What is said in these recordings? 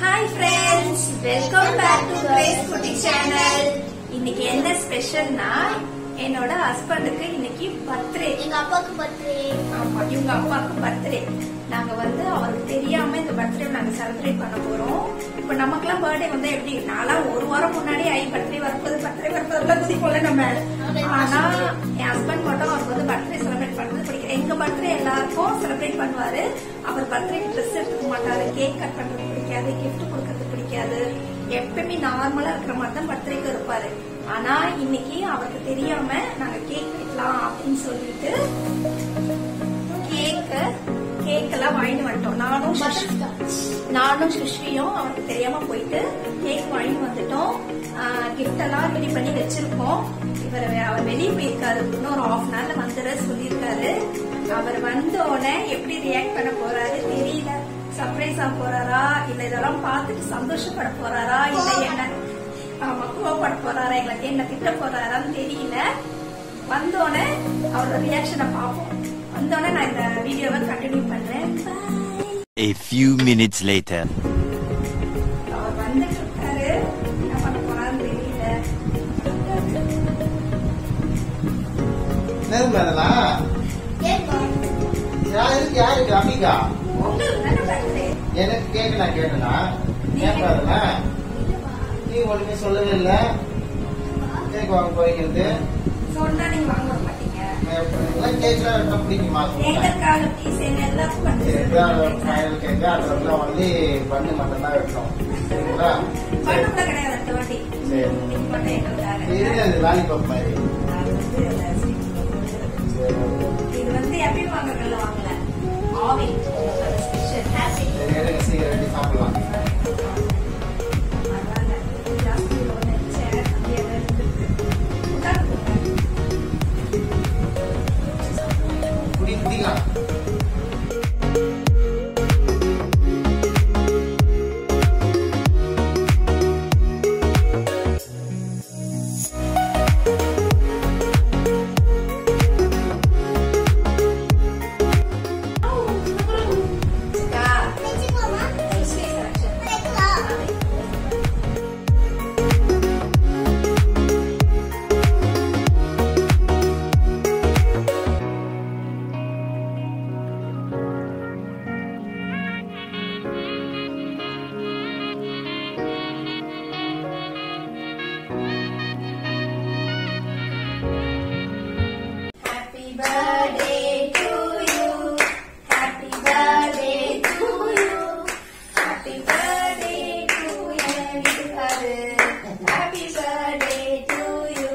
Hi friends welcome back to Grace குட்டி channel இன்னைக்கு என்ன ஸ்பெஷல்னா என்னோட ஹஸ்பண்டுக்கு இன்னைக்கு பர்த்டே எங்க அப்பாவுக்கு பர்த்டே ஆமா இவங்க அப்பாவுக்கு பர்த்டே நாங்க வந்து அவருக்கு தெரியாம இந்த பர்த்டே நாங்க செலிப்ரேட் பண்ண போறோம் இப்ப நமக்கெல்லாம் பர்த்டே வந்து எப்படி நான்லாம் ஒரு வாரம் முன்னாடி ஐ பர்த்டே வரப்போது பர்த்டே வரப்போதுலாம் குதிப்போம்ல நம்ம ஆனா என் ஹஸ்பண்ட் மட்டும் அவருக்கு வந்து பர்த்டே செலிப்ரேட் பண்றது பிடிக்கும் எங்க பர்த்டே எல்லாருக்கும் செலிப்ரேட் பண்ணுவாரு அவர் பர்த்டே ட்ரெஸ் எடுத்துக்க மாட்டாரு கேக் கட் பண்றது பிடிக்காது கிஃப்ட் கொடுக்கறது பிடிக்காது எப்பவுமே நார்மலா இருக்கிற மாதிரி தான் பர்த்டேக்கு இருப்பாரு ஆனா இன்னைக்கு அவருக்கு தெரியாம நாங்க கேக் வெட்டலாம் அப்படின்னு சொல்லிட்டு கேக்க கேக் எல்லாம் வாங்கிட்டு வந்துட்டோம் நானும் சுஷ்- நானும் சுஷ்வியும் அவருக்கு தெரியாம போயிட்டு கேக் வாங்கிட்டு வந்துட்டோம் கிஃப்ட் எல்லாம் ரெடி பண்ணி வச்சிருக்கோம் இவர் அவர் வெளியே போயிருக்காரு இன்னொரு ஹாஃப் அன் ஹவர்ல வந்துட சொல்லியிருக்காரு அவர் வந்த உடனே எப்படி ரியாக்ட் பண்ண போறாரு தெரியல சர்ப்ரைஸ் ஆக போறாரா இல்ல இதெல்லாம் பார்த்துட்டு சந்தோஷப்பட போறாரா இல்ல என்ன ஆமா கோவப்பட போறாரா எங்களுக்கு என்ன திட்ட போறாரான்னு தெரியல வந்தோடனே அவரோட ரியாக்ஷனை பார்ப்போம் வந்தோடனே நான் இந்த வீடியோவை கண்டினியூ பண்றேன் Bye. A few minutes later. அவர் வந்துட்டு இருக்காரு என்ன பண்ண போறாருன்னு தெரியல என்னது அதெல்லாம் யாருக்கு யாருக்கு அம்பிகா உங்களுக்கு தானே birthday? எனக்கு கேட்க நான் கேட்டனா ஏன் பாருங்க நீ ஒண்ணுமே சொல்லவே இல்ல கேக் வாங்க போய்க்கிறது சொன்னா நீங்க வாங்க வர மாட்டீங்க எல்லாம் கேக்லாம் வெட்ட பிடிக்குமா எங்களுக்காக ப்ளீஸ் என்ன எல்லாருக்கும் வந்து ஃபைனல் கேக்கு அதெல்லாம் வந்து பண்ணு மட்டும் தான் வெட்டணும் சரிங்களா பண்ணுல கிடையாது அடுத்த வாட்டி சரி. இன்னைக்கு மட்டும் எங்களுக்காக இது அது லாலிபாப் மாதிரி அது வந்து அந்த sweet போட்டு. சரி இது வந்து எப்பயும் வாங்குறதுல வாங்கல ஆவில் ஸ்பெஷல் ஹாப்பி சரி எடுங்க சீக்கிரம் ரெடி சாப்பிடலாம் பரவாயில்ல ஜாஸ்தி ஒன்று நினைச்சேன் அப்படியே தான் இருக்கு. உட்காருங்க. குடி குடிக்கலாம் சிக்கா, sweet selection. Happy birthday to you. Happy birthday to you. Happy birthday to you. Happy birthday to you.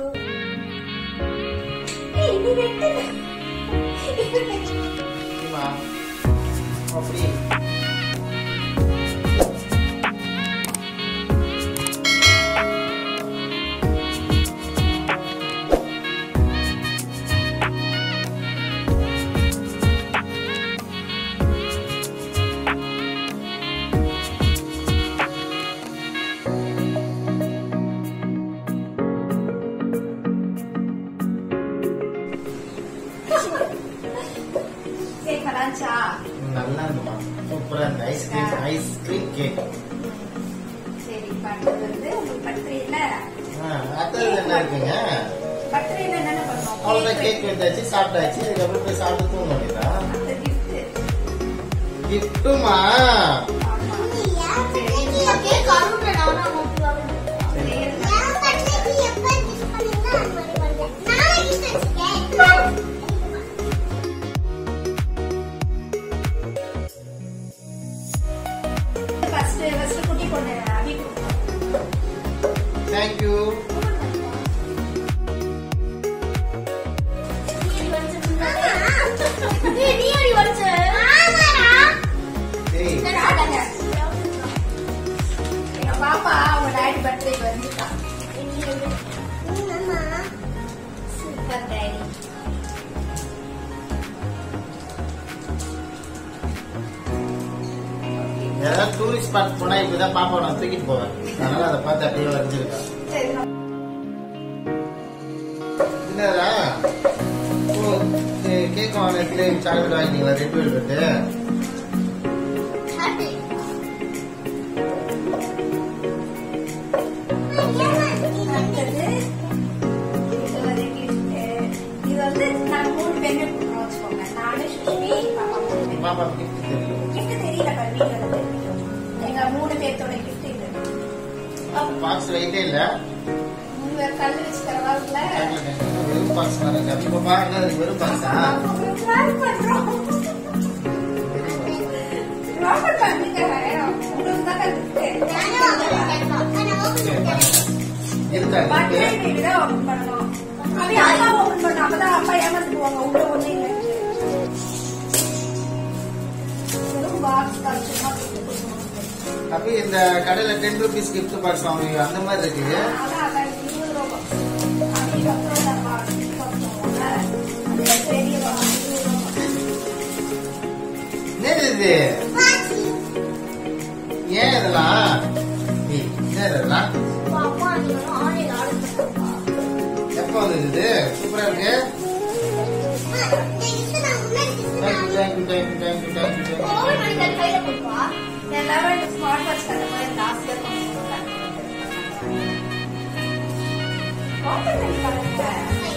ஏய், இது வெட்டு. இது வெட்டு. குடிமா அப்படி சரி, கலாச்சா. நல்லா இருந்துமா சூப்பரா இருந்து ஐஸ்கிரீம் ஐஸ்கிரீம் கேக் சரி, இப்ப அடுத்தது வந்து உங்களுக்கு birthday இல்ல? அடுத்தது என்ன இருக்குங்க birthday ல என்னென்ன பண்ணோம்? அவ்வளவுதான் Cake கேக் எடுத்தாச்சு சாப்பிட்டாச்சு இதுக்கப்புறம் போய் சாப்பிட்டு தூங்க வேண்டியதா அந்த gift. கிஃப்ட்டுமா ஆமா. கேக் அருண் நானும் அம்மாவும் சரி, first first குட்டி பொண்ணு அபி கொடுப்போம். தேங்க்யூ நீ அடி வச்ச சரி சாப்பிடுங்க. எங்க பாப்பா அவங்க டாடி பர்த்டே வந்துட்டா சூப்பர் டாடி ஏதாவது டூரிஸ்ட் ஸ்பாட் போனா இப்படிதான் பாப்பா நான் தூக்கிட்டு போவேன் அதனால அதை பார்த்து அப்படியே வரைஞ்சிருக்கேன் சரி நான் என்னடா ஓ கேக் வாங்கினதுல சாக்லேட் வாங்கிட்டீங்களா ரெட் வெல்வெட்டு ஹாப்பி மூணு பேர்த்தோட கிஃப்ட் இது பாக்ஸ் வெயிட்டே இல்ல மூணு பேர் கல் வச்சு தரவாருல வெறும் பாக்ஸ் தான் இருக்கு இப்ப பாருங்க அது வெறும் பாக்ஸா உங்களுக்கு தான் gift. இருக்கா பர்த்டே இருக்கு வீடு தான் open பண்ணணும். அது அப்பா open பண்ணணும். அப்பதான் அப்பா ஏமாந்துக்குவாங்க. உள்ள ஒண்ணும் இல்லைன்ட்டு. வெறும் box தான் சும்மா gift கொடுக்கணும். அப்ப இந்த கடையில டென் ருபீஸ் கிஃப்ட் பாக்ஸ் வாங்குவீங்க அந்த மாதிரி இருக்கு அதான் அதான் இருபது ரூபா box. அதுக்கப்புறம் இந்த box கொடுப்பாங்கல்ல, அது பெரிய box, இருபது ரூபா box. என்னது இது ஏன் இதெல்லாம் ஏய், என்ன இதெல்லாம் எப்போ வந்தது இது சூப்பரா இருக்கு thank you thank you thank you thank you thank you எல்லாரும் இந்த ஸ்மார்ட் வாட்ச் அந்த மாதிரி ஜாஸ்தியா பண்ணுவாங்க ஓப்பன் பண்ணி பாருங்க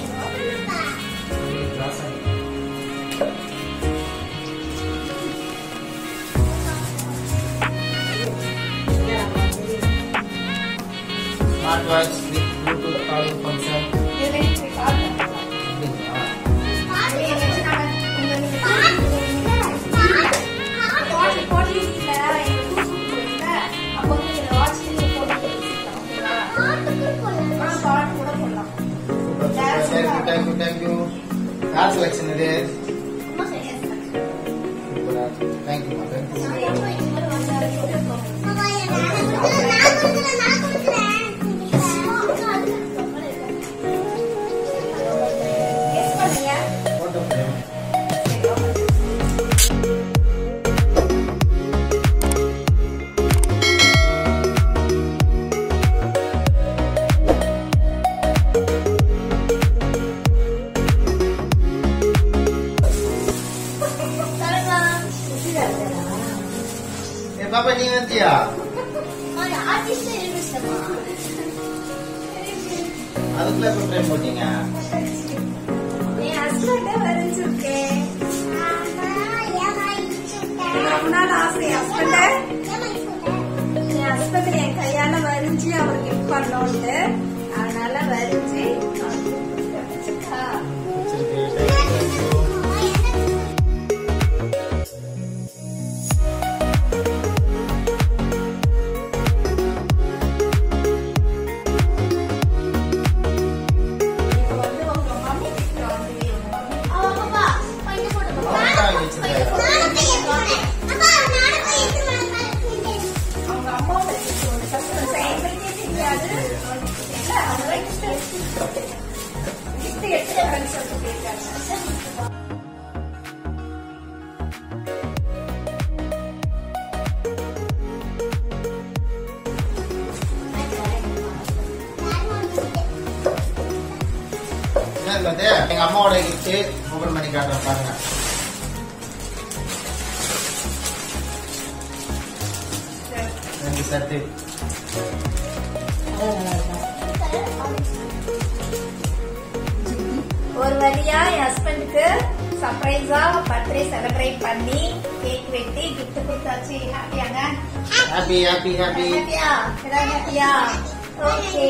smart watch with Bluetooth call function இதுல இப்படி பாருங்க அப்படிங்களா இது வச்சு நாங்க உங்க போட்டி போட்டி இல்ல எங்க டூர் போயிருந்த அப்போ வந்து இந்த வாட்ச் நீங்க போட்டு ஓகேவா ஆ பாட்டு கூட போடலாம் thank you thank you thank you car selection இது தேங்க்யூ தேங்க்யூ கெஸ் பண்ணுங்க போட்டோ ஃப்ரேம் சரி ஓகே ஏ பாப்பா நீ வந்துட்டியா அதுக்குள்ள இப்போ ஃப்ரேம் போட்டீங்க என் ஹஸ்பண்டே வரைஞ்சிருக்கேன் ரொம்ப நாள் ஆசை ஹஸ்பண்ட என் ஹஸ்பண்ட் என் கையால வரைஞ்சி அவர் கிஃப்ட் பண்ணோன்ட்டு அதனால வரைஞ்சி வச்சிருக்கா. வச்சிருக்கு தேங்க்யூ இப்போ வந்து உங்க மம்மி கிஃப்ட் வந்து உங்க மம்மி அவங்க அம்மாவோட gift ஒண்ணு கஷ்டம் எங்களுக்கே தெரியாது இல்ல அவங்க gift gift எடுத்து வரேன்னு சொல்லிட்டு போயிருக்காங்க என்ன இது வந்து எங்க அம்மாவோட கிஃப்ட் ஓபன் பண்ணி காட்டுறேன் பாருங்க ரெண்டு சட்டு ஒரு வழியா என் ஹஸ்பண்டுக்கு சர்ப்ரைஸா பர்த்டே செலிப்ரேட் பண்ணி கேக் வெட்டி கிஃப்ட் கொடுத்தாச்சு ஹாப்பியாங்க ஹாப்பி ஹாப்பி ஹாப்பி ஹாப்பியா எல்லாரும் ஹாப்பியா ஓகே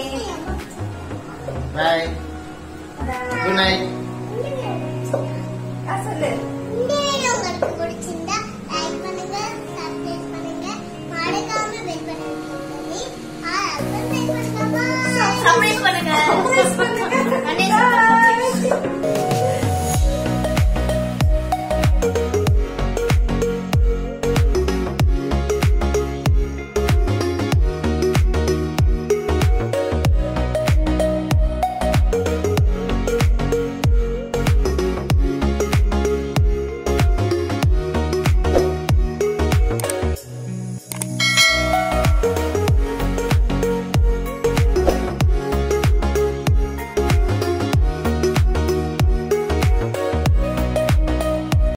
பாய் குட் நைட் சொல்லு